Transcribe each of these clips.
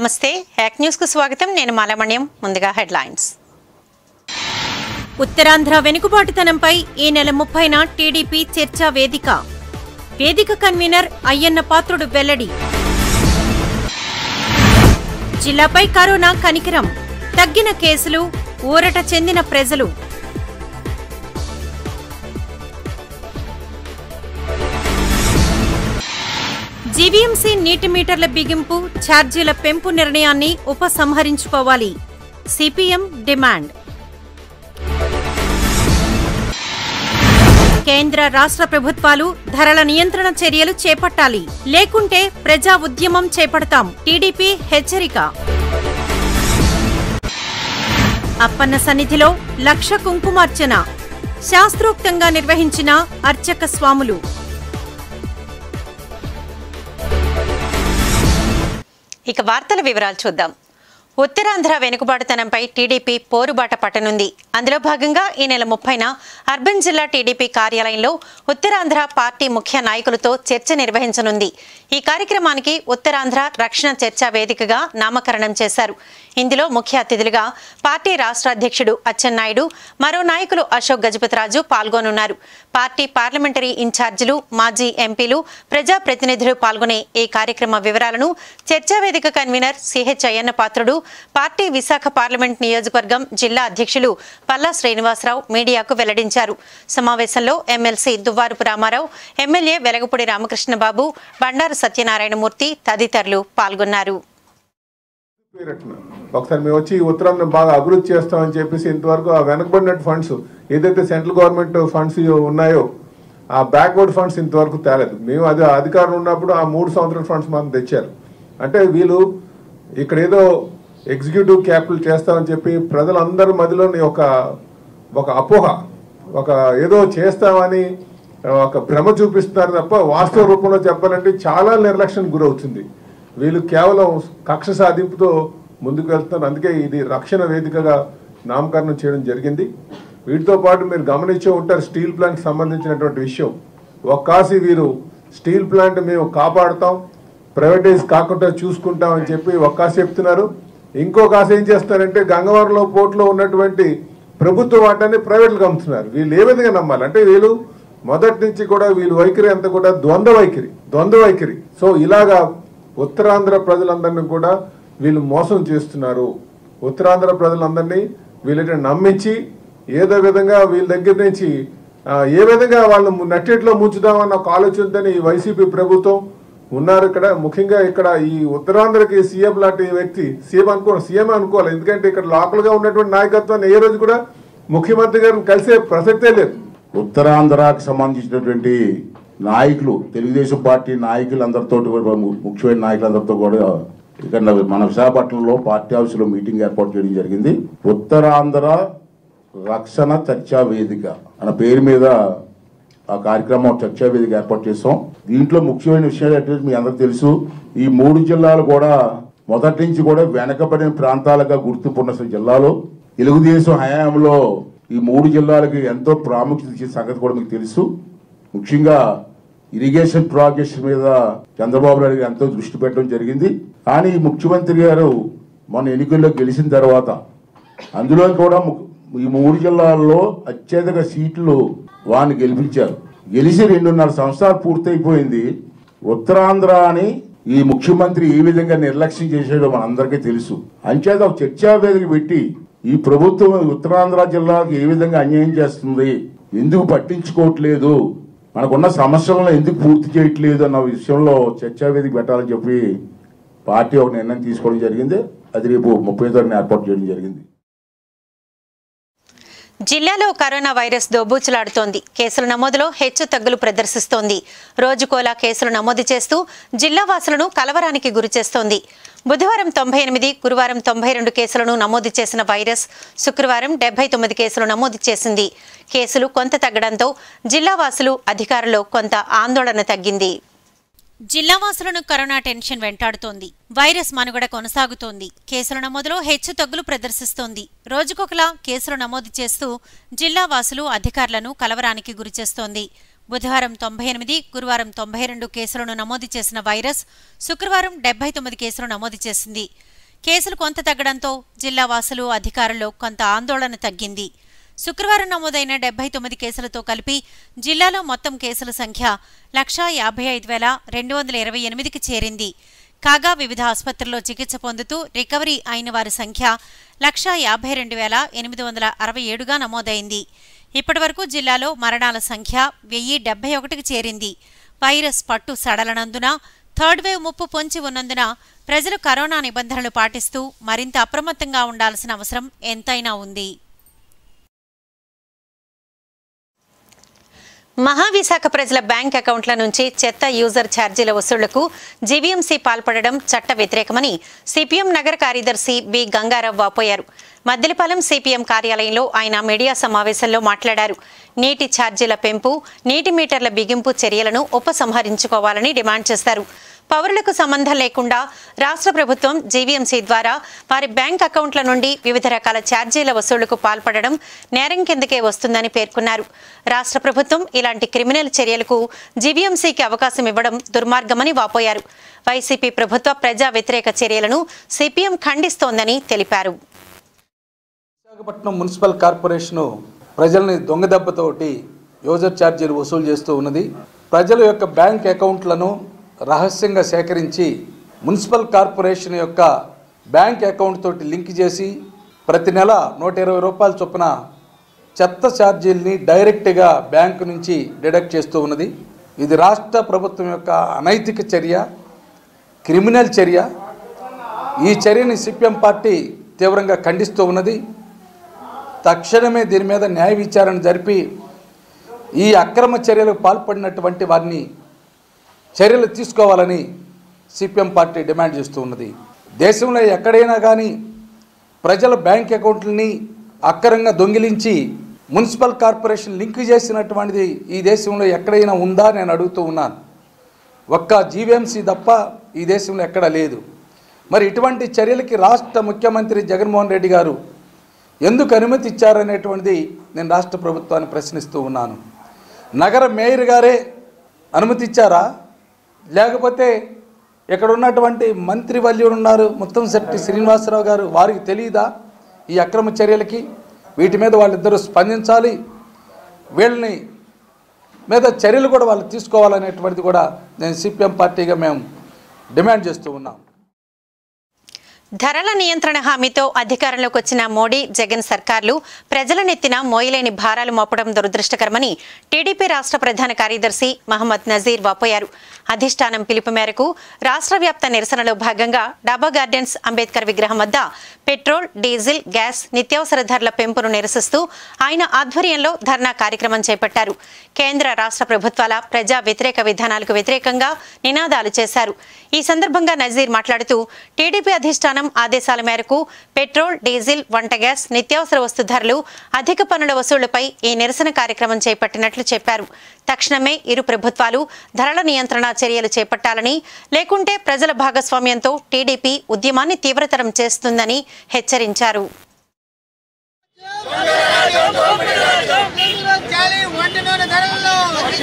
నమస్తే hack news కు స్వాగతం నేను మాలమణ్యం ముందుగా హెడ్లైన్స్ ఉత్తరాంధ్ర వెనుకబాటుతనంపై ఈ నెల ముప్పైన టీడీపీ చర్చా వేదిక వేదిక కన్వీనర్ అయ్యన్న పాత్రుడు వెల్లడి జిల్లాపై కరోనా కనికరం తగ్గిన కేసులు ఊరట చెందిన ప్రజలు జీవీఎంసీ నీటి మీటర్ల బిగింపు ఛార్జీల పెంపు నిర్ణయాన్ని ఉపసంహరించుకోవాలి సిపిఎం డిమాండ్ కేంద్ర రాష్ట్ర ప్రభుత్వాలు ధరల నియంత్రణ చర్యలు చేపట్టాలి లేకుంటే ప్రజా ఉద్యమం చేపడతాం టీడీపీ హెచ్చరిక అప్పన్న సన్నిధిలో లక్ష కుంకుమార్చన శాస్త్రోక్తంగా నిర్వహించిన అర్చక స్వాములు ఇక వార్తల వివరాలు చూద్దాం ఉత్తరాంధ్ర వెనుకబాటుతనంపై టీడీపీ పోరుబాట పట్టనుంది అందులో భాగంగా ఈ నెల ముప్పైన అర్బన్ జిల్లా టీడీపీ కార్యాలయంలో ఉత్తరాంధ్ర పార్టీ ముఖ్య నాయకులతో చర్చ నిర్వహించనుంది ఈ కార్యక్రమానికి ఉత్తరాంధ్ర రక్షణ చర్చా వేదికగా నామకరణం చేశారు ఇందులో ముఖ్య అతిథులుగా పార్టీ రాష్ట్ర అధ్యక్షుడు అచ్చెన్నాయుడు మరో నాయకులు అశోక్ గజపతిరాజు పాల్గొనున్నారు పార్టీ పార్లమెంటరీ ఇన్ఛార్జీలు మాజీ ఎంపీలు ప్రజాప్రతినిధులు పాల్గొనే ఈ కార్యక్రమ వివరాలను చర్చా వేదిక convener CH Ayyanna Patrudu party Visakha parliament నియోజకవర్గం జిల్లా అధ్యక్షులు పల్లా శ్రీనివాసరావు మీడియాకు వెల్లడించారు సమావేశంలో ఎమ్మెల్సీ దువ్వారపు రామారావు ఎమ్మెల్యే వెలగపూడి రామకృష్ణబాబు బండారు సత్యనారాయణమూర్తి తదితరులు పాల్గొన్నారు పేరట్న. ఒకసారి మేము వచ్చి ఈ ఉత్తరాన్ని బాగా అభివృద్ధి చేస్తామని చెప్పేసి ఇంతవరకు ఆ వెనకబడినట్టు ఫండ్స్ ఏదైతే సెంట్రల్ గవర్నమెంట్ ఫండ్స్ ఉన్నాయో ఆ బ్యాక్వర్డ్ ఫండ్స్ ఇంతవరకు తేలేదు మేము అది అధికారం ఉన్నప్పుడు ఆ మూడు సంవత్సరాల ఫండ్స్ మాత్రం తెచ్చారు అంటే వీళ్ళు ఇక్కడ ఏదో ఎగ్జిక్యూటివ్ క్యాపిటల్ చేస్తామని చెప్పి ప్రజలందరి మధ్యలోని ఒక ఒక అపోహ ఒక ఏదో చేస్తామని ఒక భ్రమ చూపిస్తున్నారు తప్ప వాస్తవ రూపంలో చెప్పాలంటే చాలా నిర్లక్ష్యానికి గురవుతుంది వీళ్ళు కేవలం కక్ష సాధింపుతో ముందుకు వెళ్తున్నారు అందుకే ఇది రక్షణ వేదికగా నామకరణం చేయడం జరిగింది వీటితో పాటు మీరు గమనించే ఉంటారు స్టీల్ ప్లాంట్ సంబంధించినటువంటి విషయం ఒక్కాసి వీరు స్టీల్ ప్లాంట్ మేము కాపాడుతాం ప్రైవేటైజ్ కాకుండా చూసుకుంటాం అని చెప్పి ఒక్కాసి చెప్తున్నారు ఇంకో కాసు ఏం చేస్తారంటే గంగవరంలో పోర్టులో ఉన్నటువంటి ప్రభుత్వ వాటాన్ని ప్రైవేట్లకు అమ్ముతున్నారు వీళ్ళు ఏ విధంగా నమ్మాలి అంటే వీళ్ళు మొదటి నుంచి కూడా వీళ్ళు వైఖరి అంతా కూడా ద్వంద్వ వైఖరి ద్వంద్వ వైఖరి సో ఇలాగా ఉత్తరాంధ్ర ప్రజలందరినీ కూడా వీళ్ళు మోసం చేస్తున్నారు ఉత్తరాంధ్ర ప్రజలందరినీ వీళ్ళని నమ్మించి ఏదో విధంగా వీళ్ళ దగ్గర నుంచి ఆ, ఏ విధంగా వాళ్ళు నట్టేట్లో ముంచుదామన్న ఒక ఆలోచనతో ఈ వైసీపీ ప్రభుత్వం ఉన్నారు ఇక్కడ ముఖ్యంగా ఇక్కడ ఈ ఉత్తరాంధ్రకి సీఎం లాంటి వ్యక్తి సీఎం అనుకో సీఎం అనుకోవాలి ఎందుకంటే ఇక్కడ లోకల్ గా ఉన్నటువంటి నాయకత్వాన్ని ఏ రోజు కూడా ముఖ్యమంత్రి గారిని కలిసే ప్రసక్తే లేదు ఉత్తరాంధ్రకు సంబంధించినటువంటి నాయకులు తెలుగుదేశం పార్టీ నాయకులందరితో కూడా ము- ముఖ్యమైన నాయకులందరితో కూడా ఇక్కడ మన విశాఖపట్నంలో పార్టీ ఆఫీసులో మీటింగ్ ఏర్పాటు చేయడం జరిగింది ఉత్తరాంధ్ర రక్షణ చర్చా వేదిక అన్న పేరు మీద ఆ కార్యక్రమం చర్చా వేదిక ఏర్పాటు చేస్తాం దీంట్లో ముఖ్యమైన విషయాలు ఏంటంటే మీ అందరికి తెలుసు ఈ మూడు జిల్లాలు కూడా మొదటి నుంచి కూడా వెనకబడిన ప్రాంతాలుగా గుర్తింపున్న జిల్లాలు తెలుగుదేశం హయాంలో ఈ మూడు జిల్లాలకి ఎంతో ప్రాముఖ్యత ఇచ్చే సంగతి కూడా మీకు తెలుసు ముఖ్యంగా ఇరిగేషన్ ప్రాజెక్ట్స్ మీద చంద్రబాబు నాయుడు గారు ఎంతో దృష్టి పెట్టడం జరిగింది కానీ ముఖ్యమంత్రి గారు మొన్న ఎన్నికల్లో గెలిచిన తర్వాత అందులో కూడా ము- ఈ మూడు జిల్లాల్లో అత్యధిక సీట్లు వారిని గెలిపించారు గెలిచి రెండున్నర సంవత్సరాలు పూర్తయిపోయింది ఉత్తరాంధ్ర అని ఈ ముఖ్యమంత్రి ఏ విధంగా నిర్లక్ష్యం చేసాడో మనందరికీ తెలుసు అంచేత ఒక చర్చా వేదిక పెట్టి ఈ ప్రభుత్వం ఉత్తరాంధ్ర జిల్లాకు ఏ విధంగా అన్యాయం చేస్తుంది ఎందుకు పట్టించుకోవట్లేదు మనకున్న సమస్యలను ఎందుకు పూర్తి చేయట్లేదు అన్న విషయంలో చర్చా వేదిక పెట్టాలని చెప్పి పార్టీ ఒక నిర్ణయం తీసుకోవడం జరిగింది అది రేపు ముప్పై తారీఖున ఏర్పాటు చేయడం జరిగింది జిల్లాలో కరోనా వైరస్ దోబూచులాడుతోంది కేసుల నమోదులో హెచ్చు తగ్గులు ప్రదర్శిస్తోంది రోజుకోలా కేసులు నమోదు చేస్తూ జిల్లా వాసులను కలవరానికి గురిచేస్తోంది బుధవారం తొంభై ఎనిమిది గురువారం తొంభై రెండు కేసులను నమోదు చేసిన వైరస్ శుక్రవారం డెబ్బై తొమ్మిది కేసులు నమోదు చేసింది కేసులు కొంత తగ్గడంతో జిల్లా వాసులు అధికారులు కొంత ఆందోళన తగ్గింది జిల్లావాసులను కరోనా టెన్షన్ వెంటాడుతోంది వైరస్ మనుగడ కొనసాగుతోంది కేసుల నమోదులో హెచ్చు తగ్గులు ప్రదర్శిస్తోంది రోజుకొకలా కేసులు నమోదు చేస్తూ జిల్లా వాసులు అధికారులను కలవరానికి గురిచేస్తోంది బుధవారం తొంభై ఎనిమిది గురువారం తొంభై రెండు కేసులను నమోదు చేసిన వైరస్ శుక్రవారం డెబ్బై తొమ్మిది కేసులు నమోదు చేసింది కేసులు కొంత తగ్గడంతో జిల్లా వాసులు అధికారులు కొంత ఆందోళన తగ్గింది శుక్రవారం నమోదైన డెబ్బై తొమ్మిది కేసులతో కలిపి జిల్లాలో మొత్తం కేసుల సంఖ్య లక్షా యాభై ఐదు వేల రెండు వందల ఇరవై ఎనిమిదికి చేరింది కాగా వివిధ ఆసుపత్రుల్లో చికిత్స పొందుతూ రికవరీ అయిన వారి సంఖ్య లక్షా యాభై రెండు వేల ఎనిమిది వందల అరవై ఏడుగా నమోదైంది ఇప్పటివరకు జిల్లాలో మరణాల సంఖ్య వెయ్యి డెబ్బై ఒకటికి చేరింది వైరస్ పట్టు సడలనందున థర్డ్ వేవ్ ముప్పు పొంచి ఉన్నందున ప్రజలు కరోనా నిబంధనలు పాటిస్తూ మరింత అప్రమత్తంగా ఉండాల్సిన అవసరం ఎంతైనా ఉంది మహావిశాఖ ప్రజల బ్యాంక్ అకౌంట్ల నుంచి చెత్త యూజర్ ఛార్జీల వసూళ్లకు జీవీఎంసీ పాల్పడడం చట్ట వ్యతిరేకమని సిపిఎం నగర కార్యదర్శి బి గంగారావు వాపోయారు మద్దిలపాలెం సిపిఎం కార్యాలయంలో ఆయన మీడియా సమావేశంలో మాట్లాడారు నీటి ఛార్జీల పెంపు నీటి మీటర్ల బిగింపు చర్యలను ఉపసంహరించుకోవాలని డిమాండ్ చేశారు పౌరులకు సంబంధం లేకుండా రాష్ట్ర ప్రభుత్వం జీవీఎంసీ ద్వారా వారి బ్యాంక్ అకౌంట్ల నుండి వివిధ రకాల ఛార్జీల వసూళ్లకు పాల్పడడం నేరం కిందకే వస్తుందని పేర్కొన్నారు రాష్ట్ర ప్రభుత్వం ఇలాంటి క్రిమినల్ చర్యలకు జీవీఎంసీకి అవకాశం ఇవ్వడం దుర్మార్గమని వాపోయారు వైసీపీ ప్రభుత్వ ప్రజా వ్యతిరేక చర్యలను సిపిఎం ఖండిస్తోందని తెలిపారు విశాఖపట్నం మున్సిపల్ కార్పొరేషను ప్రజల్ని దొంగదెబ్బతోటి యూజర్ ఛార్జీలు వసూలు చేస్తూ ఉన్నది ప్రజల యొక్క బ్యాంక్ అకౌంట్లను రహస్యంగా సేకరించి మున్సిపల్ కార్పొరేషన్ యొక్క బ్యాంక్ అకౌంట్ తోటి లింక్ చేసి ప్రతి నెల నూట ఇరవై రూపాయల చొప్పున చెత్త ఛార్జీల్ని డైరెక్ట్గా బ్యాంకు నుంచి డిడక్ట్ చేస్తూ ఉన్నది ఇది రాష్ట్ర ప్రభుత్వం యొక్క అనైతిక చర్య క్రిమినల్ చర్య ఈ చర్యని సిపిఎం పార్టీ తీవ్రంగా ఖండిస్తూ ఉన్నది తక్షణమే దీని మీద న్యాయ విచారణ జరిపి ఈ అక్రమ చర్యలకు పాల్పడినటువంటి వారిని చర్యలు తీసుకోవాలని సిపిఎం పార్టీ డిమాండ్ చేస్తూ ఉన్నది దేశంలో ఎక్కడైనా కానీ ప్రజల బ్యాంక్ అకౌంట్లని అక్రమంగా దొంగిలించి మున్సిపల్ కార్పొరేషన్ లింక్ చేసినటువంటిది ఈ దేశంలో ఎక్కడైనా ఉందా నేను అడుగుతూ ఉన్నాను ఒక్క జీవీఎంసీ తప్ప ఈ దేశంలో ఎక్కడా లేదు మరి ఇటువంటి చర్యలకి రాష్ట్ర ముఖ్యమంత్రి జగన్మోహన్ రెడ్డి గారు ఎందుకు అనుమతి ఇచ్చారనేటువంటిది నేను రాష్ట్ర ప్రభుత్వాన్ని ప్రశ్నిస్తూ ఉన్నాను నగర మేయర్ గారే అనుమతి ఇచ్చారా లేకపోతే ఇక్కడ ఉన్నటువంటి మంత్రి వల్యుడు ఉన్నారు ముత్తంశెట్టి శ్రీనివాసరావు గారు వారికి తెలియదా ఈ అక్రమ చర్యలకి వీటి మీద వాళ్ళిద్దరూ స్పందించాలి వీళ్ళని మీద చర్యలు కూడా వాళ్ళు తీసుకోవాలనేటువంటిది కూడా నేను సిపిఎం పార్టీగా మేము డిమాండ్ చేస్తూ ఉన్నాం ధరల నియంత్రణ హామీతో అధికారంలోకి వచ్చిన మోడీ జగన్ సర్కార్లు ప్రజల నెత్తిన మోయలేని భారాలు మోపడం దురదృష్టకరమని టీడీపీ రాష్ట్ర ప్రధాన కార్యదర్శి మహమ్మద్ నజీర్ వాపోయారు అధిష్టానం పిలుపు మేరకు రాష్ట్ర వ్యాప్త నిరసనలో భాగంగా డాబా గార్డెన్స్ అంబేద్కర్ విగ్రహం వద్ద పెట్రోల్ డీజిల్ గ్యాస్ నిత్యావసర ధరల పెంపును నిరసిస్తూ ఆయన ఆధ్వర్యంలో ధర్నా కార్యక్రమం చేపట్టారు కేంద్ర రాష్ట్ర ప్రభుత్వాల ప్రజా వ్యతిరేక విధానాలకు వ్యతిరేకంగా నినాదాలు చేశారు ఈ సందర్భంగా నజీర్ మాట్లాడుతూ టీడీపీ అధిష్టానం ఆదేశాల మేరకు పెట్రోల్ డీజిల్ వంట గ్యాస్ నిత్యావసర వస్తు ధరలు అధిక పన్నుల వసూళ్లపై ఈ నిరసన కార్యక్రమం చేపట్టినట్లు చెప్పారు తక్షణమే ఇరు ప్రభుత్వాలు ధరల నియంత్రణ చర్యలు చేపట్టాలని లేకుంటే ప్రజల భాగస్వామ్యంతో టీడీపీ ఉద్యమాన్ని తీవ్రతరం చేస్తుందని హెచ్చరించారు తగ్గించాలి వంట నూనె ధరలను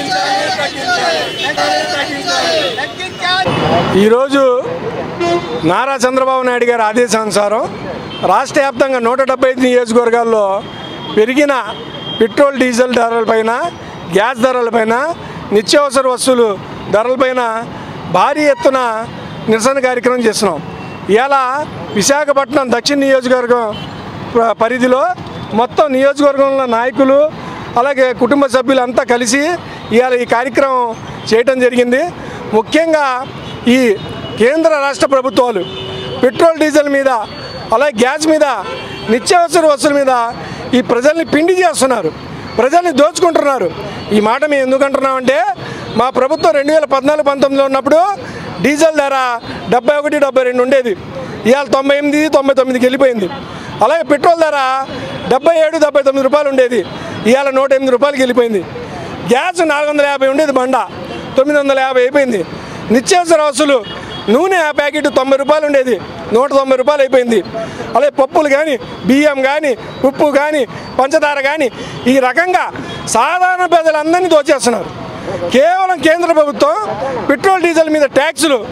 తగ్గించాలి ఈరోజు నారా చంద్రబాబు నాయుడు గారి ఆదేశానుసారం రాష్ట్ర వ్యాప్తంగా నూట డెబ్బై ఐదు నియోజకవర్గాల్లో పెరిగిన పెట్రోల్ డీజిల్ ధరలపైన గ్యాస్ ధరలపైన నిత్యావసర వస్తువులు ధరలపైన భారీ ఎత్తున నిరసన కార్యక్రమం చేస్తున్నాం ఇలా విశాఖపట్నం దక్షిణ నియోజకవర్గం ప- పరిధిలో మొత్తం నియోజకవర్గంలో నాయకులు అలాగే కుటుంబ సభ్యులంతా కలిసి ఇవాళ ఈ కార్యక్రమం చేయటం జరిగింది ముఖ్యంగా ఈ కేంద్ర రాష్ట్ర ప్రభుత్వాలు పెట్రోల్ డీజిల్ మీద అలాగే గ్యాస్ మీద నిత్యావసర వస్తువుల మీద ఈ ప్రజల్ని పిండి చేస్తున్నారు ప్రజల్ని దోచుకుంటున్నారు ఈ మాట మేము ఎందుకు అంటున్నామంటే మా ప్రభుత్వం రెండు వేల పద్నాలుగు పంతొమ్మిదిలో ఉన్నప్పుడు డీజిల్ ధర డెబ్బై ఒకటి డెబ్బై రెండు ఉండేది ఇవాళ తొంభై ఎనిమిది తొంభై తొమ్మిదికి వెళ్ళిపోయింది అలాగే పెట్రోల్ ధర డెబ్బై ఏడు డెబ్బై తొమ్మిది రూపాయలు ఉండేది ఇవాళ నూట ఎనిమిది రూపాయలకి వెళ్ళిపోయింది గ్యాస్ నాలుగు వందల యాభై ఉండేది బండ తొమ్మిది వందల యాభై అయిపోయింది నిత్యావసర వస్తువులు నూనె ఆ ప్యాకెట్ తొంభై రూపాయలు ఉండేది నూట తొంభై రూపాయలు అయిపోయింది అలాగే పప్పులు కానీ బియ్యం కానీ ఉప్పు కానీ పంచదార కానీ ఈ రకంగా సాధారణ ప్రజలందరినీ దోచేస్తున్నారు కేవలం కేంద్ర ప్రభుత్వం పెట్రోల్ డీజిల్ మీద ట్యాక్సులు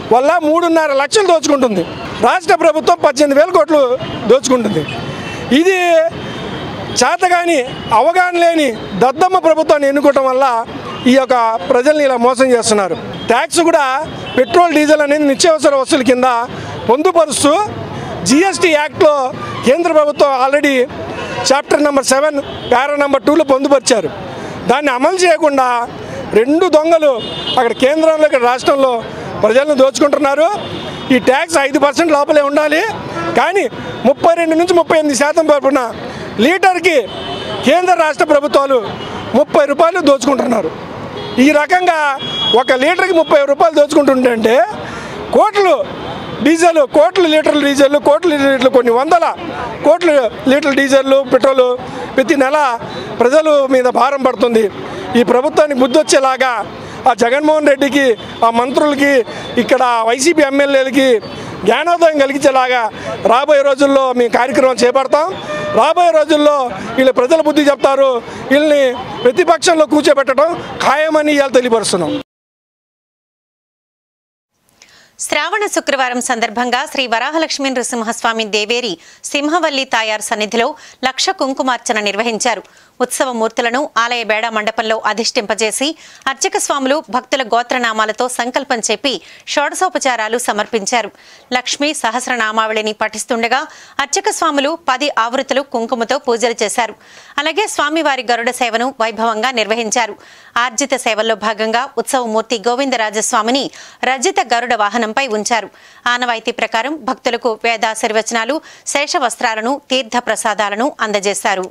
వల్ల మూడున్నర లక్షలు దోచుకుంటుంది రాష్ట్ర ప్రభుత్వం పద్దెనిమిది వేల కోట్లు దోచుకుంటుంది ఇది చేతగాని అవగాహన లేని దద్దమ్మ ప్రభుత్వాన్ని ఎన్నుకోవటం వల్ల ఈ యొక్క ప్రజల్ని ఇలా మోసం చేస్తున్నారు ట్యాక్స్ కూడా పెట్రోల్ డీజిల్ అనేది నిత్యావసర వస్తువుల కింద పొందుపరుస్తూ జిఎస్టీ యాక్ట్లో కేంద్ర ప్రభుత్వం already chapter number seven para number టూలో పొందుపరిచారు దాన్ని అమలు చేయకుండా రెండు దొంగలు అక్కడ కేంద్రంలో ఇక్కడ రాష్ట్రంలో ప్రజలను దోచుకుంటున్నారు ఈ ట్యాక్స్ ఐదు పర్సెంట్ లోపలే ఉండాలి కానీ ముప్పై రెండు నుంచి ముప్పై ఎనిమిది శాతం పరుపున లీటర్కి కేంద్ర రాష్ట్ర ప్రభుత్వాలు ముప్పై రూపాయలు దోచుకుంటున్నారు ఈ రకంగా ఒక లీటర్కి ముప్పై రూపాయలు దోచుకుంటుంటే కోట్లు డీజిల్ కోట్ల లీటర్ల డీజిల్ కోట్ల లీటర్లు కొన్ని వందల కోట్ల లీటర్ల డీజిల్ పెట్రోల్ ప్రతి నెల ప్రజల మీద భారం పడుతుంది ఈ ప్రభుత్వానికి బుద్ధి వచ్చేలాగా ఆ జగన్మోహన్ రెడ్డికి ఆ మంత్రులకి ఇక్కడ వైసీపీ ఎమ్మెల్యేలకి జ్ఞానోదయం కలిగించేలాగా రాబోయే రోజుల్లో మేము కార్యక్రమం చేపడతాం రాబోయే రోజుల్లో వీళ్ళు ప్రజల బుద్ధి చెప్తారు వీళ్ళని ప్రతిపక్షంలో కూర్చోబెట్టడం ఖాయమని ఇవాళ తెలియపరుస్తున్నాం శ్రావణ శుక్రవారం సందర్భంగా శ్రీ వరాహలక్ష్మీ నృసింహస్వామి దేవేరి సింహవల్లి తాయార్ సన్నిధిలో లక్ష కుంకుమార్చన నిర్వహించారు ఉత్సవ మూర్తులను ఆలయ బేడా మండపంలో అధిష్టింపజేసి అర్చక స్వాములు భక్తుల గోత్రనామాలతో సంకల్పం చెప్పి షోడశోపచారాలు సమర్పించారు లక్ష్మీ సహస్రనామావళిని పఠిస్తుండగా అర్చక స్వాములు పది ఆవృతులు కుంకుమతో పూజలు చేశారు అలాగే స్వామివారి గరుడ సేవను వైభవంగా నిర్వహించారు ఆర్జిత సేవల్లో భాగంగా ఉత్సవమూర్తి గోవిందరాజస్వామిని రజిత గరుడ వాహనంపై ఉంచారు ఆనవాయితీ ప్రకారం భక్తులకు వేదాశీర్వచనాలు శేష వస్త్రాలను తీర్థ ప్రసాదాలను అందజేశారు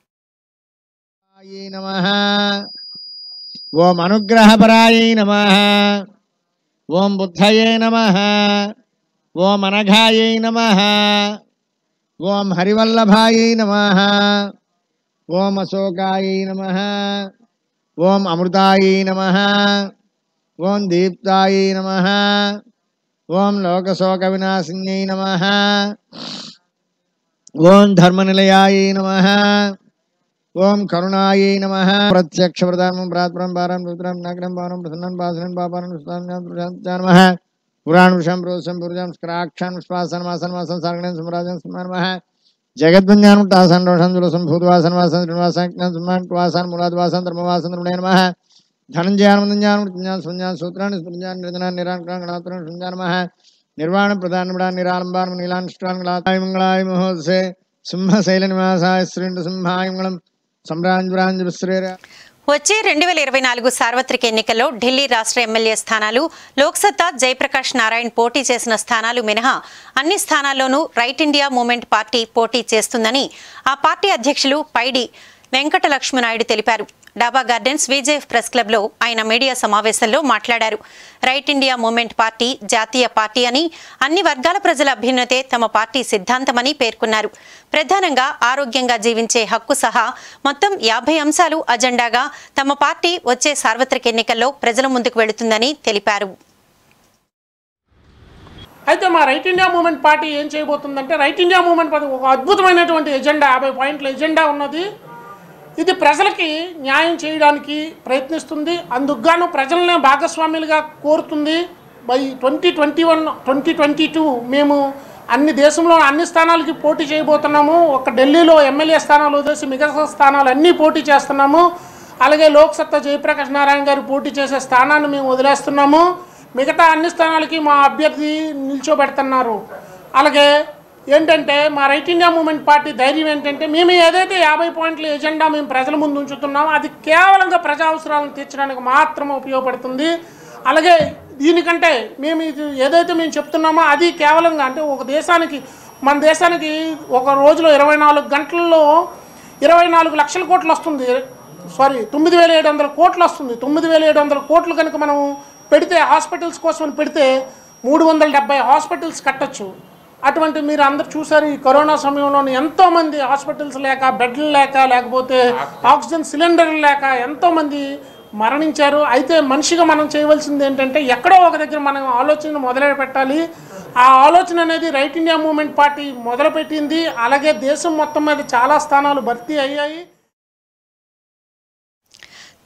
పరాయై నమః ఓం అనుగ్రహపరాయై నమః ఓం బుద్ధయే నమః ఓం అనఘాయై నమః ఓం హరివల్లభాయై నమః ఓం అశోకాయై నమః ఓం అమృతాయై నమః ఓం దీప్తాయై నమః ఓం లోకశోక వినాశిన్యై నమః ఓం ధర్మనిలయాయై నమః ఓం కరుణాయై నమ ప్రత్యక్ష ప్రధానం ప్రాత్పరం పారం రుద్రం నగ్నం పానం ప్రసన్నం పాసనం పాపానం నమ పురాణ విషం ప్రోసం పురుజం స్క్రాక్షం శ్వాసన్ వాసన్ వాసన్ సాగణం సుమరాజం సుమర్మ జగద్విజ్ఞానం టాసన్ రోషం దులసం భూతవాసన్ వాసన్ శ్రీనివాసన్ సుమాన్ వాసన్ మురాద్వాసన్ ధర్మవాసన్ రుణే నమ ధనంజానం జ్ఞానం జ్ఞానం సుజ్ఞాన సూత్రాన్ని స్మృజ్ఞాన్ నిర్జనాన్ నిరాంకరాన్ గణాత్రం సుజ్ఞానమ నిర్వాణ ప్రధాన నిరాళంబానం నీలాంష్టాన్ గలాతాయ మంగళాయ మహోత్సే సింహశైల నివాసాయ శ్రీండు సింహాయ మంగళం సమ్రాంజురాంజుశ్రేర వచ్చే రెండు వేల ఇరవై నాలుగు సార్వత్రిక ఎన్నికల్లో ఢిల్లీ రాష్ట్ర ఎమ్మెల్యే స్థానాలు లోక్సత్తా జయప్రకాష్ నారాయణ్ పోటీ చేసిన స్థానాలు మినహా అన్ని స్థానాల్లోనూ రైట్ ఇండియా మూవ్మెంట్ పార్టీ పోటీ చేస్తుందని ఆ పార్టీ అధ్యక్షులు పైడి వెంకట లక్ష్మీనాయుడు తెలిపారు డాబా గార్డెన్స్ విజేఎఫ్ ప్రెస్ క్లబ్లో ఆయన మీడియా సమావేశంలో మాట్లాడారు రైట్ ఇండియా మూవ్మెంట్ పార్టీ జాతీయ పార్టీ అని అన్ని వర్గాల ప్రజల అభ్యున్నతే తమ పార్టీ సిద్ధాంతమని పేర్కొన్నారు ప్రధానంగా ఆరోగ్యంగా జీవించే హక్కు సహా మొత్తం యాభై అంశాలు అజెండాగా తమ పార్టీ వచ్చే సార్వత్రిక ఎన్నికల్లో ప్రజల ముందుకు వెళుతుందని తెలిపారు అయితే మా రైట్ ఇండియా మూవ్మెంట్ పార్టీ ఏం చేయబోతుందంటే రైట్ ఇండియా మూవ్మెంట్ పార్టీ ఒక అద్భుతమైనటువంటి ఎజెండా యాభై పాయింట్ల ఎజెండా ఉన్నది ఇది ప్రజలకి న్యాయం చేయడానికి ప్రయత్నిస్తుంది అందుకుగాను ప్రజలనే భాగస్వాములుగా కోరుతుంది by twenty twenty one twenty twenty two మేము అన్ని దేశంలో అన్ని స్థానాలకి పోటీ చేయబోతున్నాము ఒక ఢిల్లీలో ఎమ్మెల్యే స్థానాలు వదిలేసి మిగతా స్థానాలు అన్నీ పోటీ చేస్తున్నాము అలాగే లోక్సత్తా జయప్రకాష్ నారాయణ గారు పోటీ చేసే స్థానాన్ని మేము వదిలేస్తున్నాము మిగతా అన్ని స్థానాలకి మా అభ్యర్థి నిల్చోబెడుతున్నారు అలాగే ఏంటంటే మా రైట్ ఇండియా మూవ్మెంట్ పార్టీ ధైర్యం ఏంటంటే మేము ఏదైతే యాభై పాయింట్ల ఎజెండా మేము ప్రజల ముందు ఉంచుతున్నామో అది కేవలంగా ప్రజా అవసరాలను తీర్చడానికి మాత్రమే ఉపయోగపడుతుంది అలాగే దీనికంటే మేము ఇది ఏదైతే మేము చెప్తున్నామో అది కేవలంగా అంటే ఒక దేశానికి మన దేశానికి ఒక రోజులో ఇరవై నాలుగు గంటల్లో ఇరవై నాలుగు లక్షల కోట్లు వస్తుంది సారీ తొమ్మిది వేల ఏడు వందల కోట్లు వస్తుంది తొమ్మిది వేల ఏడు వందల కోట్లు కనుక మనం పెడితే హాస్పిటల్స్ కోసం పెడితే మూడు వందల డెబ్బై హాస్పిటల్స్ కట్టొచ్చు అటువంటి మీరు అందరు చూసారు ఈ కరోనా సమయంలో ఎంతోమంది హాస్పిటల్స్ లేక బెడ్లు లేక లేకపోతే ఆక్సిజన్ సిలిండర్లు లేక ఎంతోమంది మరణించారు అయితే మనిషిగా మనం చేయవలసింది ఏంటంటే ఎక్కడో ఒక దగ్గర మనం ఆలోచన మొదలు పెట్టాలి ఆ ఆలోచన అనేది రైట్ ఇండియా మూవ్మెంట్ పార్టీ మొదలుపెట్టింది అలాగే దేశం మొత్తం మీద చాలా స్థానాలు భర్తీ అయ్యాయి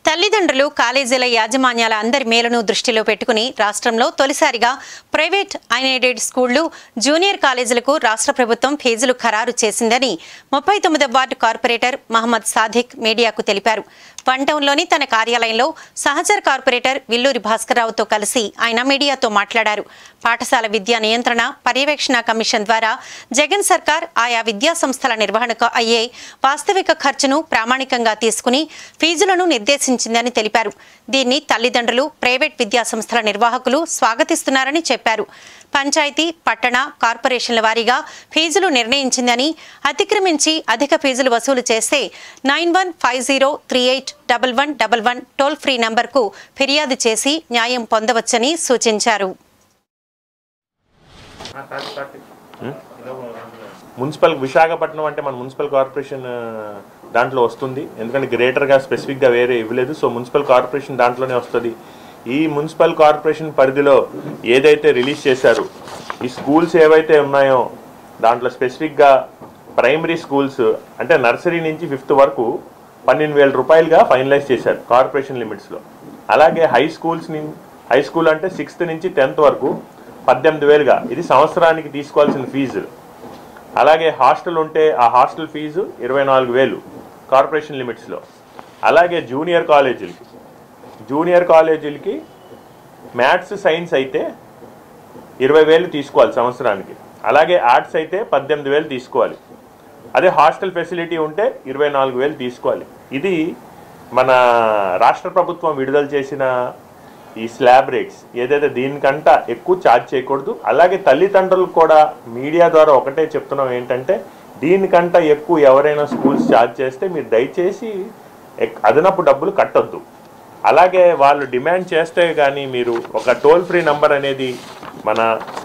తల్లిదండ్రులు కాలేజీల యాజమాన్యాల అందరి మేలును దృష్టిలో పెట్టుకుని రాష్ట్రంలో తొలిసారిగా ప్రైవేట్ అన్ఎయిడెడ్ స్కూళ్లు జూనియర్ కాలేజీలకు రాష్ట్ర ప్రభుత్వం ఫీజులు ఖరారు చేసిందని ముప్పై తొమ్మిదవ వార్డు కార్పొరేటర్ మహమ్మద్ సాదిక్ మీడియాకు తెలిపారు వన్ టౌన్లోని తన కార్యాలయంలో సహచర కార్పొరేటర్ విల్లూరి భాస్కర్రావుతో కలిసి ఆయన మీడియాతో మాట్లాడారు పాఠశాల విద్యా నియంత్రణ పర్యవేక్షణ కమిషన్ ద్వారా జగన్ సర్కార్ ఆయా విద్యా సంస్థల నిర్వహణకు అయ్యే వాస్తవిక ఖర్చును ప్రామాణికంగా తీసుకుని ఫీజులను నిర్దేశించిందని తెలిపారు దీన్ని తల్లిదండ్రులు ప్రైవేట్ విద్యా సంస్థల నిర్వాహకులు స్వాగతిస్తున్నారని చెప్పారు పంచాయతీ పట్టణ కార్పొరేషన్ల వారీగా ఫీజులు నిర్ణయించిందని అతిక్రమించి అధిక ఫీజులు వసూలు చేస్తే nine one five zero three eight double one double one toll free నంబర్కు ఫిర్యాదు చేసి న్యాయం పొందవచ్చని సూచించారు మున్సిపల్ విశాఖపట్నం అంటే మన మున్సిపల్ కార్పొరేషన్ ఆ, దాంట్లో వస్తుంది ఎందుకంటే గ్రేటర్గా స్పెసిఫిక్గా వేరే ఇవ్వలేదు సో మున్సిపల్ కార్పొరేషన్ దాంట్లోనే వస్తుంది ఈ మున్సిపల్ కార్పొరేషన్ పరిధిలో ఏదైతే రిలీజ్ చేశారు ఈ స్కూల్స్ ఏవైతే ఉన్నాయో దాంట్లో స్పెసిఫిక్గా ప్రైమరీ స్కూల్స్ అంటే నర్సరీ నుంచి ఫిఫ్త్ వరకు పన్నెండు వేల రూపాయలుగా ఫైనలైజ్ చేశారు కార్పొరేషన్ లిమిట్స్లో అలాగే హై స్కూల్స్ హై స్కూల్ అంటే సిక్స్త్ నుంచి టెన్త్ వరకు పద్దెనిమిది వేలుగా ఇది సంవత్సరానికి తీసుకోవాల్సిన ఫీజు అలాగే హాస్టల్ ఉంటే ఆ హాస్టల్ ఫీజు ఇరవై నాలుగు వేలు కార్పొరేషన్ లిమిట్స్లో అలాగే జూనియర్ కాలేజీలకి జూనియర్ కాలేజీలకి మ్యాథ్స్ సైన్స్ అయితే ఇరవై వేలు తీసుకోవాలి సంవత్సరానికి అలాగే ఆర్ట్స్ అయితే పద్దెనిమిది వేలు తీసుకోవాలి అదే హాస్టల్ ఫెసిలిటీ ఉంటే ఇరవై నాలుగు వేలు తీసుకోవాలి ఇది మన రాష్ట్ర ప్రభుత్వం విడుదల చేసిన ఈ స్లాబ్ రేట్స్ ఏదైతే దీనికంట ఎక్కువ ఛార్జ్ చేయకూడదు అలాగే తల్లిదండ్రులు కూడా మీడియా ద్వారా ఒకటే చెప్తున్నాం ఏంటంటే దీనికంట ఎక్కువ ఎవరైనా స్కూల్స్ ఛార్జ్ చేస్తే మీరు దయచేసి ఎక్- అదనపు డబ్బులు కట్టొద్దు అలాగే వాళ్ళు డిమాండ్ చేస్తే కానీ మీరు ఒక టోల్ ఫ్రీ నంబర్ అనేది మన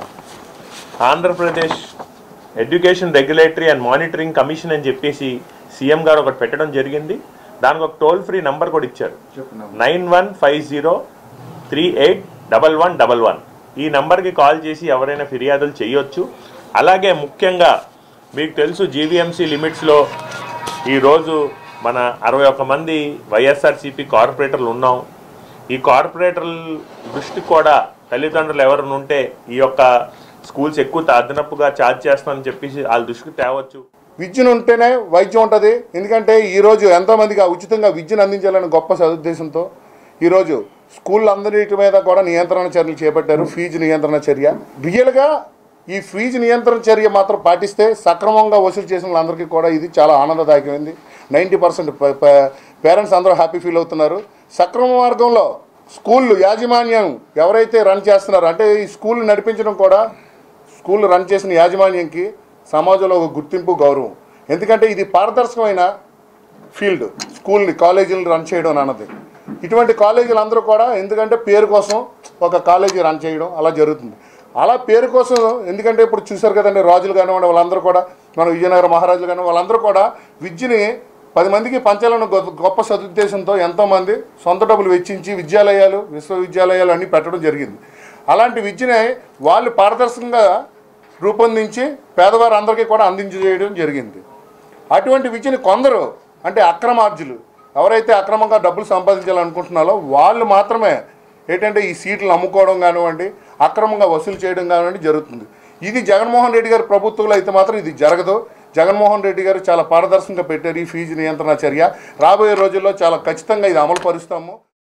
Andhra Pradesh education regulatory and monitoring commission అని చెప్పేసి సీఎం గారు ఒకటి పెట్టడం జరిగింది దానికి ఒక టోల్ ఫ్రీ నంబర్ కూడా ఇచ్చారు nine one five zero three eight double one double one ఈ నంబర్కి కాల్ చేసి ఎవరైనా ఫిర్యాదులు చేయొచ్చు అలాగే ముఖ్యంగా మీకు తెలుసు జీవీఎంసీ లిమిట్స్లో ఈరోజు మన అరవై ఒక్క మంది వైఎస్ఆర్సీపీ కార్పొరేటర్లు ఉన్నాం ఈ కార్పొరేటర్ల దృష్టి కూడా తల్లిదండ్రులు ఎవరైనా ఉంటే ఈ యొక్క స్కూల్స్ ఎక్కువ అదనపుగా ఛార్జ్ చేస్తామని చెప్పేసి వాళ్ళ దృష్టికి తేవచ్చు విద్యను ఉంటేనే వైద్యం ఉంటుంది ఎందుకంటే ఈరోజు ఎంతోమందికి ఆ ఉచితంగా విద్యను అందించాలని గొప్ప సదుద్దేశంతో ఈరోజు స్కూల్ అందరిటి మీద కూడా నియంత్రణ చర్యలు చేపట్టారు ఫీజు నియంత్రణ చర్య రియల్గా ఈ ఫీజు నియంత్రణ చర్య మాత్రం పాటిస్తే సక్రమంగా వసూలు చేసిన వాళ్ళందరికీ కూడా ఇది చాలా ఆనందదాయకమైంది నైంటీ పర్సెంట్ పేరెంట్స్ అందరూ హ్యాపీ ఫీల్ అవుతున్నారు సక్రమ మార్గంలో స్కూళ్ళు యాజమాన్యం ఎవరైతే రన్ చేస్తున్నారో అంటే ఈ స్కూల్ నడిపించడం కూడా స్కూల్ రన్ చేసిన యాజమాన్యంకి సమాజంలో ఒక గుర్తింపు గౌరవం ఎందుకంటే ఇది పారదర్శకమైన ఫీల్డ్ స్కూల్ని కాలేజీలను రన్ చేయడం అన్నది ఇటువంటి కాలేజీలు అందరూ కూడా ఎందుకంటే పేరు కోసం ఒక కాలేజీ రన్ చేయడం అలా జరుగుతుంది అలా పేరు కోసం ఎందుకంటే ఇప్పుడు చూశారు కదండి రాజులు కానివ్వండి వాళ్ళందరూ కూడా మన విజయనగర మహారాజులు కానివ్వండి వాళ్ళందరూ కూడా విద్యని పది మందికి పంచాలన్న గొప్ప గొప్ప సదుద్దేశంతో ఎంతోమంది సొంత డబ్బులు వెచ్చించి విద్యాలయాలు విశ్వవిద్యాలయాలు అన్నీ పెట్టడం జరిగింది అలాంటి విద్యని వాళ్ళు పారదర్శకంగా రూపొందించి పేదవారు అందరికీ కూడా అందించజేయడం జరిగింది అటువంటి విద్యని కొందరు అంటే అక్రమార్జులు ఎవరైతే అక్రమంగా డబ్బులు సంపాదించాలనుకుంటున్నారో వాళ్ళు మాత్రమే ఏంటంటే ఈ సీట్లు అమ్ముకోవడం కానివ్వండి అక్రమంగా వసూలు చేయడం కానివ్వండి జరుగుతుంది ఇది జగన్మోహన్ రెడ్డి గారి ప్రభుత్వంలో అయితే మాత్రం ఇది జరగదు జగన్మోహన్ రెడ్డి గారు చాలా పారదర్శకంగా పెట్టారు ఈ ఫీజు నియంత్రణ చర్య రాబోయే రోజుల్లో చాలా ఖచ్చితంగా ఇది అమలు పరుస్తాము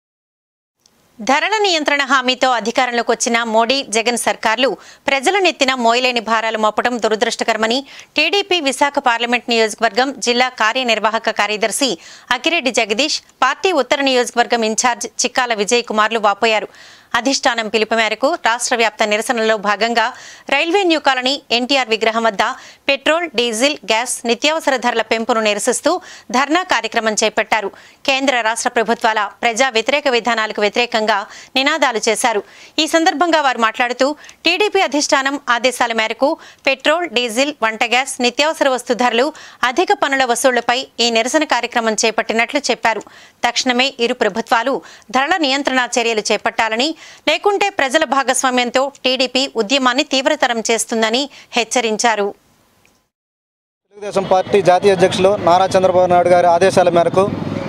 ధరల నియంత్రణ హామీతో అధికారంలోకి వచ్చిన మోడీ జగన్ సర్కార్లు ప్రజల నెత్తిన మోయలేని భారాలు మోపడం దురదృష్టకరమని టీడీపీ విశాఖ పార్లమెంట్ నియోజకవర్గం జిల్లా కార్యనిర్వాహక కార్యదర్శి అకిరెడ్డి జగదీష్ పార్టీ ఉత్తర నియోజకవర్గం ఇన్ఛార్జ్ చిక్కాల విజయ్ కుమార్లు వాపోయారు అధిష్టానం పిలుపు మేరకు రాష్ట్ర వ్యాప్త నిరసనలో భాగంగా రైల్వే న్యూ కాలనీ ఎన్టీఆర్ విగ్రహం వద్ద పెట్రోల్ డీజిల్ గ్యాస్ నిత్యావసర ధరల పెంపును నిరసిస్తూ ధర్నా కార్యక్రమం చేపట్టారు కేంద్ర రాష్ట్ర ప్రభుత్వాల ప్రజా వ్యతిరేక విధానాలకు వ్యతిరేకంగా నినాదాలు చేశారు ఈ సందర్భంగా వారు మాట్లాడుతూ టీడీపీ అధిష్టానం ఆదేశాల మేరకు పెట్రోల్ డీజిల్ వంట గ్యాస్ నిత్యావసర వస్తు ధరలు అధిక పనుల వసూళ్లపై ఈ నిరసన కార్యక్రమం చేపట్టినట్లు చెప్పారు తక్షణమే ఇరు ప్రభుత్వాలు ధరల నియంత్రణ చర్యలు చేపట్టాలని లేకుంటే ప్రజల భాగస్వామ్యంతో టీడీపీ ఉద్యమాన్ని తీవ్రతరం చేస్తుందని హెచ్చరించారు తెలుగుదేశం పార్టీ జాతీయ అధ్యక్షులు నారా చంద్రబాబు నాయుడు గారి ఆదేశాల మేరకు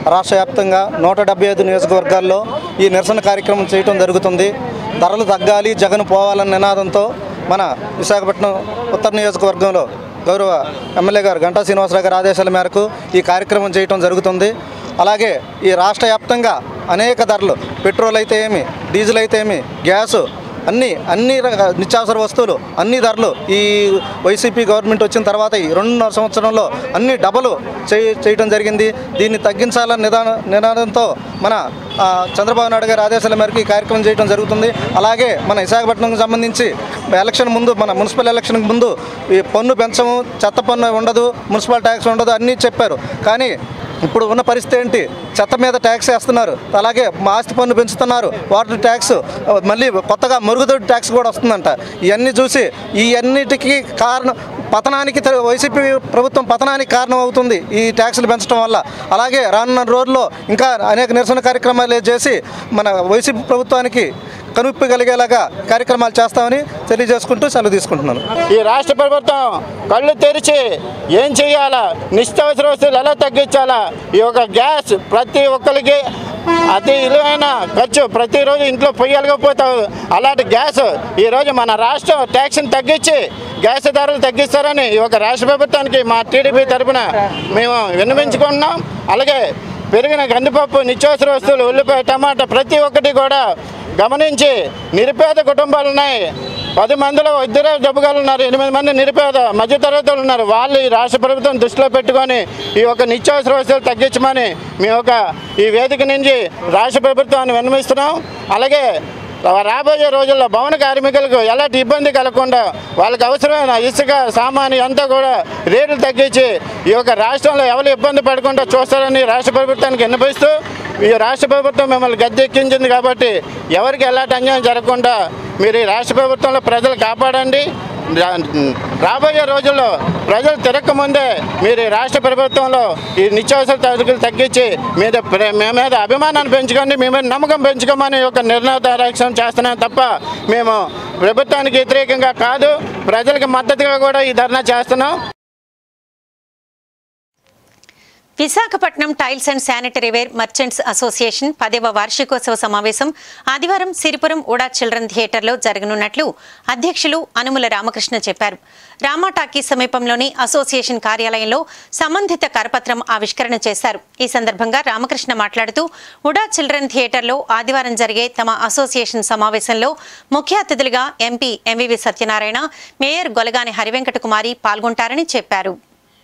రాష్ట్ర వ్యాప్తంగా నూట డెబ్బై ఐదు నియోజకవర్గాల్లో ఈ నిరసన కార్యక్రమం చేయటం జరుగుతుంది ధరలు తగ్గాలి జగన్ పోవాలన్న నినాదంతో మన విశాఖపట్నం ఉత్తర నియోజకవర్గంలో గౌరవ ఎమ్మెల్యే గారు గంటా శ్రీనివాసరావు గారి ఆదేశాల మేరకు ఈ కార్యక్రమం చేయటం జరుగుతుంది అలాగే ఈ రాష్ట్ర వ్యాప్తంగా అనేక ధరలు పెట్రోల్ అయితే ఏమి డీజిల్ అయితే ఏమి గ్యాసు అన్ని అన్ని రక- నిత్యావసర వస్తువులు అన్ని ధరలు ఈ వైసీపీ గవర్నమెంట్ వచ్చిన తర్వాత ఈ రెండున్నర సంవత్సరంలో అన్ని డబలు చేయ చేయటం జరిగింది దీన్ని తగ్గించాలన్న నిదాన నినాదంతో మన ఆ, చంద్రబాబు నాయుడు గారి ఆదేశాల మేరకు ఈ కార్యక్రమం చేయడం జరుగుతుంది అలాగే మన విశాఖపట్నంకి సంబంధించి ఎలక్షన్ ముందు మన మున్సిపల్ ఎలక్షన్కి ముందు ఈ పన్ను పెంచము చెత్త పన్ను ఉండదు మున్సిపల్ ట్యాక్స్ ఉండదు అన్నీ చెప్పారు కానీ ఇప్పుడు ఉన్న పరిస్థితి ఏంటి చెత్త మీద ట్యాక్స్ వేస్తున్నారు అలాగే మా ఆస్తి పన్ను పెంచుతున్నారు వాటర్ ట్యాక్స్ మళ్ళీ కొత్తగా మరుగుదొడ్డి ట్యాక్స్ కూడా వస్తుందంట ఇవన్నీ చూసి ఈ అన్నిటికీ కారణం పతనానికి త- వైసీపీ ప్రభుత్వం పతనానికి కారణం అవుతుంది ఈ ట్యాక్సులు పెంచడం వల్ల అలాగే రానున్న రోజుల్లో ఇంకా అనేక నిరసన కార్యక్రమాలు చేసి మన వైసీపీ ప్రభుత్వానికి కనుప్పి కలిగేలాగా కార్యక్రమాలు చేస్తామని తెలియజేసుకుంటూ సెలవు తీసుకుంటున్నాను ఈ రాష్ట్ర ప్రభుత్వం కళ్ళు తెరిచి ఏం చేయాలా నిత్యావసర వస్తువులు ఎలా తగ్గించాలా ఈ యొక్క గ్యాస్ ప్రతి ఒక్కరికి అతి విలువైన ఖర్చు ప్రతిరోజు ఇంట్లో పొయ్యలేకపోతావు అలాంటి గ్యాస్ ఈరోజు మన రాష్ట్రం ట్యాక్స్ని తగ్గించి గ్యాస్ ధరలు తగ్గిస్తారని ఈ యొక్క రాష్ట్ర ప్రభుత్వానికి మా టీడీపీ తరపున మేము విన్నవించుకుంటున్నాం అలాగే పెరిగిన కందిపప్పు నిత్యావసర వస్తువులు ఉల్లిపాయ టమాటా ప్రతి ఒక్కటి కూడా గమనించి నిరుపేద కుటుంబాలు ఉన్నాయి పది మందిలో ఇద్దరే డబ్బుగాలు ఉన్నారు ఎనిమిది మంది నిరుపేద మధ్యతరగతులు ఉన్నారు వాళ్ళు ఈ రాష్ట్ర ప్రభుత్వం దృష్టిలో పెట్టుకొని ఈ యొక్క నిత్యావసర వస్తువులు తగ్గించమని మీ యొక్క ఈ వేదిక నుంచి రాష్ట్ర ప్రభుత్వాన్ని విన్నవిస్తున్నాం అలాగే రాబోయే రోజుల్లో భవన కార్మికులకు ఎలాంటి ఇబ్బంది కలగకుండా వాళ్ళకి అవసరమైన ఇసుక సామాను అంతా కూడా రేట్లు తగ్గించి ఈ యొక్క రాష్ట్రంలో ఎవరు ఇబ్బంది పడకుండా చూస్తారని రాష్ట్ర ప్రభుత్వానికి విన్నపిస్తూ ఈ రాష్ట్ర ప్రభుత్వం మిమ్మల్ని గద్దెక్కించింది కాబట్టి ఎవరికి ఎలాంటి అన్యాయం జరగకుండా మీరు ఈ రాష్ట్ర ప్రభుత్వంలో ప్రజలు కాపాడండి రా- రాబోయే రోజుల్లో ప్రజలు తిరగకముందే మీరు ఈ రాష్ట్ర ప్రభుత్వంలో ఈ నిత్యావసర సరుకులు తగ్గించి మీద ప్ర- మీ మీద అభిమానాన్ని పెంచుకోండి మీ మీద నమ్మకం పెంచుకోమని ఒక నిర్ణయం చేస్తున్నాం తప్ప మేము ప్రభుత్వానికి వ్యతిరేకంగా కాదు ప్రజలకు మద్దతుగా కూడా ఈ ధర్నా చేస్తున్నాం Visakhapatnam tiles and sanitary ware merchants association పదేవ వార్షికోత్సవ సమావేశం ఆదివారం సిరిపురం ఉడా చిల్డ్రన్ థియేటర్లో జరగనున్నట్లు అధ్యక్షులు అనుముల రామకృష్ణ చెప్పారు రామా టాకీ సమీపంలోని అసోసియేషన్ కార్యాలయంలో సంబంధిత కరపత్రం ఆవిష్కరణ చేశారు ఈ సందర్భంగా రామకృష్ణ మాట్లాడుతూ ఉడా చిల్డ్రన్ థియేటర్లో ఆదివారం జరిగే తమ అసోసియేషన్ సమావేశంలో ముఖ్య అతిథులుగా MP MVV Satyanarayana mayor Golagani Hari Venkata Kumari పాల్గొంటారని చెప్పారు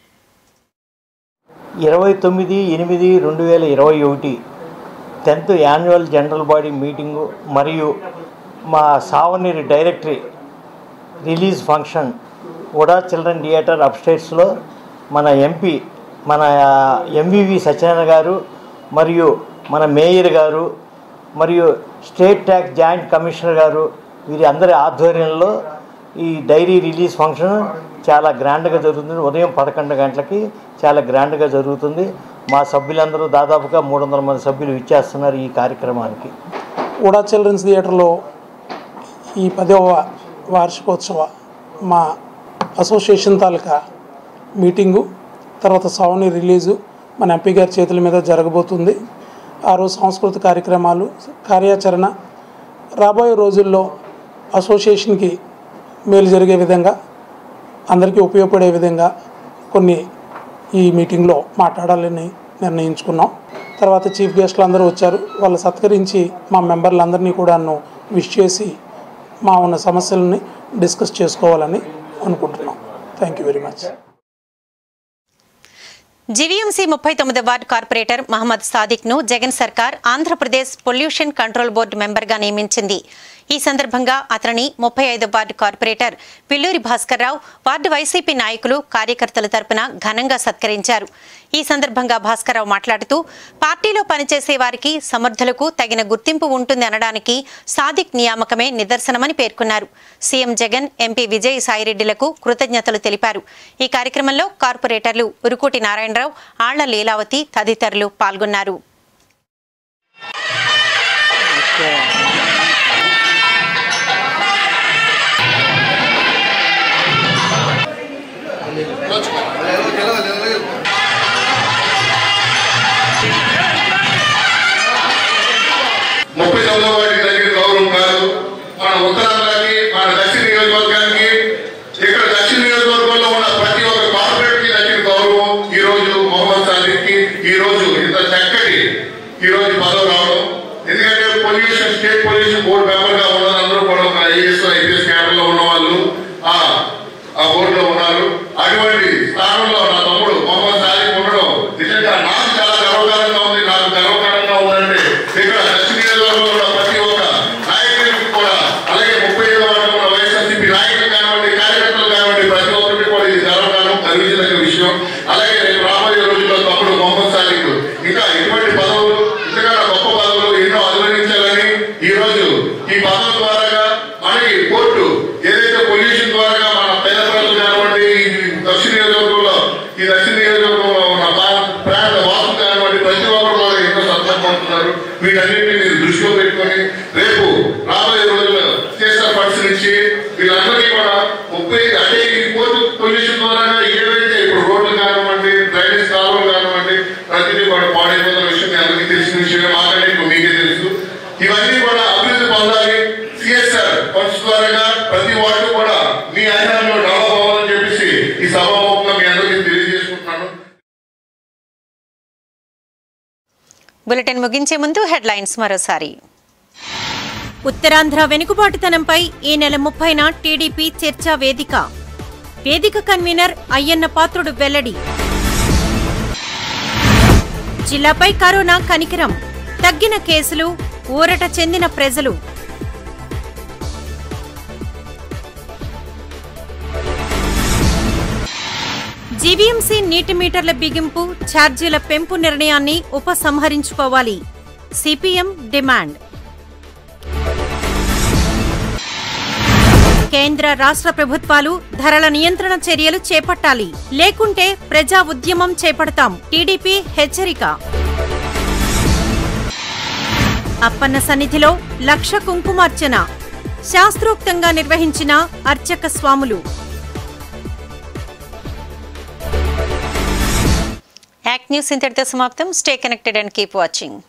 ఇరవై తొమ్మిది ఎనిమిది రెండు వేల ఇరవై ఒకటి tenth annual general body meeting మరియు మా సావనీరి directory release function UDA children theatre అప్స్టేట్స్లో మన ఎంపీ మన ఎంవివి సత్యనారాయణ గారు మరియు మన మేయర్ గారు మరియు స్టేట్ ట్యాక్స్ జాయింట్ కమిషనర్ గారు వీరి అందరి ఆధ్వర్యంలో ఈ డైరీ రిలీజ్ ఫంక్షన్ చాలా గ్రాండ్గా జరుగుతుంది ఉదయం పదకొండు గంటలకి చాలా గ్రాండ్గా జరుగుతుంది మా సభ్యులందరూ దాదాపుగా మూడు వందల మంది సభ్యులు ఇచ్చేస్తున్నారు ఈ కార్యక్రమానికి ఉడా చిల్డ్రన్స్ థియేటర్లో ఈ పదవ వార్షికోత్సవ మా అసోసియేషన్ తాలూకా మీటింగు తర్వాత సావని రిలీజు మన ఎంపీ గారి చేతుల మీద జరగబోతుంది ఆ రోజు సాంస్కృతిక కార్యక్రమాలు కార్యాచరణ రాబోయే రోజుల్లో అసోసియేషన్కి మేలు జరిగే విధంగా అందరికీ ఉపయోగపడే విధంగా కొన్ని ఈ మీటింగ్లో మాట్లాడాలని నిర్ణయించుకున్నాం తర్వాత చీఫ్ గెస్ట్లు అందరూ వచ్చారు వాళ్ళు సత్కరించి మా మెంబర్లందరినీ కూడా విష్ చేసి మా ఉన్న సమస్యలని డిస్కస్ చేసుకోవాలని అనుకుంటున్నాం thank you very much GVMC ముప్పై తొమ్మిది వార్డు కార్పొరేటర్ మహమ్మద్ సాదిక్ ను జగన్ సర్కార్ ఆంధ్రప్రదేశ్ పొల్యూషన్ కంట్రోల్ బోర్డు మెంబర్గా నియమించింది ఈ సందర్భంగా అతనిని ముప్పై ఐదు ward corporator Pilluri Bhaskar Rao ward YCP నాయకులు కార్యకర్తల తరపున ఘనంగా సత్కరించారు ఈ సందర్భంగా భాస్కర్ రావు మాట్లాడుతూ పార్టీలో పనిచేసే వారికి సమర్థులకు తగిన గుర్తింపు ఉంటుంది అనడానికి సాదిక్ నియామకమే నిదర్శనమని పేర్కొన్నారు సీఎం జగన్ ఎంపీ విజయ్ సాయిరెడ్డిలకు కృతజ్ఞతలు తెలిపారు ఈ కార్యక్రమంలో కార్పొరేటర్లు ఉరుకోటి నారాయణరావు ఆళ్ల లీలావతి తదితరులు పాల్గొన్నారు Let's go. బోర్డు మెంబర్ గా ఉన్నారు అందరూ కూడా ఒక ఐఏఎస్ ఐపీఎస్ క్యాడర్ లో ఉన్న వాళ్ళు ఆ ఆ బోర్డులో ఉన్నారు అటువంటి స్థానంలో నా తమ్ముడు మొహమ్మద్ సాలిక్ ఉండడం నిజంగా నాకు చాలా గర్వకారంగా ఉంది నాకు గర్వకారంగా ఉందంటే ఇక్కడ దక్షిణ నియోజకవర్గంలో ఉన్న ప్రతి ఒక్క నాయకుడికి కూడా అలాగే ముప్పై ఐదు వార్డులో ఉన్న వైఎస్ఆర్సీపీ నాయకులు కానివ్వండి కార్యకర్తలు కానివ్వండి ప్రతి ఒక్కరికి కూడా ఇది గర్వకారం గర్వించదగ్గ విషయం అలాగే రేపు రాబోయే రోజుల్లో తమ్ముడు మొహమ్మద్ సాలిక్ ఇంకా ఇటువంటి పదవులు ఇంతకన్నా గొప్ప పదవులు ఎన్నో అధిగమించాలని ఈ రోజు ఈ పదవుల ద్వారా మనకి కోర్టు ఏదైతే పొల్యూషన్ ద్వారా మన పేద ప్రజలు కానివ్వండి ఈ దక్షిణ నియోజకవర్గంలో ఈ దక్షిణ నియోజకవర్గంలో ఉన్న ప్రా- ప్రాంత వాసులు కానివ్వండి ప్రతి ఒక్కరు కూడా ఎన్నో సంతోషపడుతున్నారు వీటన్నింటినీ మీరు దృష్టిలో పెట్టుకొని రేపు రాబోయే రోజుల్లో చేసిన ఫండ్స్ నుంచి వీళ్ళందరికీ కూడా ముప్పై అంటే ఈ కోర్టు పొల్యూషన్ ద్వారా ఏవైతే ఇప్పుడు రోడ్లు కానివ్వండి డ్రైనేజ్ కాలువలు కానివ్వండి ప్రతిదీ కూడా పాడైపోతున్న విషయం మీ అందరికీ తెలిసిన విషయమే మాకంటే ఇప్పుడు మీకే తెలుసు ఇవన్నీ కూడా అభివృద్ధి పొందాలి సిఎస్ఆర్ ఫండ్స్ ద్వారా ప్రతి వార్డు కూడా మీ అధికారంలో డెవలప్ అవ్వాలని చెప్పేసి ఈ సభాముఖంగా మీ అందరికీ తెలియజేసుకుంటున్నాను బులెటిన్ ముగించే ముందు హెడ్లైన్స్ మరోసారి ఉత్తరాంధ్ర వెనుకబాటుతనంపై ఈ నెల ముప్పైన టీడీపీ చర్చా వేదిక వేదిక కన్వీనర్ అయ్యన్న పాత్రుడు వెల్లడి జిల్లాపై కరోనా కనికరం తగ్గిన కేసులు ఊరట చెందిన ప్రజలు జీవీఎంసీ నీటి మీటర్ల బిగింపు ఛార్జీల పెంపు నిర్ణయాన్ని ఉపసంహరించుకోవాలి సిపిఎం డిమాండ్ కేంద్ర రాష్ట్ర ప్రభుత్వాలు ధరల నియంత్రణ చర్యలు చేపట్టాలి లేకుంటే ప్రజా ఉద్యమం చేపడతాం టీడీపీ హెచ్చరిక అప్పన్న సన్నిధిలో లక్ష కుంకుమార్చన శాస్త్రోక్తంగా నిర్వహించిన అర్చక స్వాములు యాక్ట్ న్యూస్ ఇంతటితో సమాప్తం stay connected and keep watching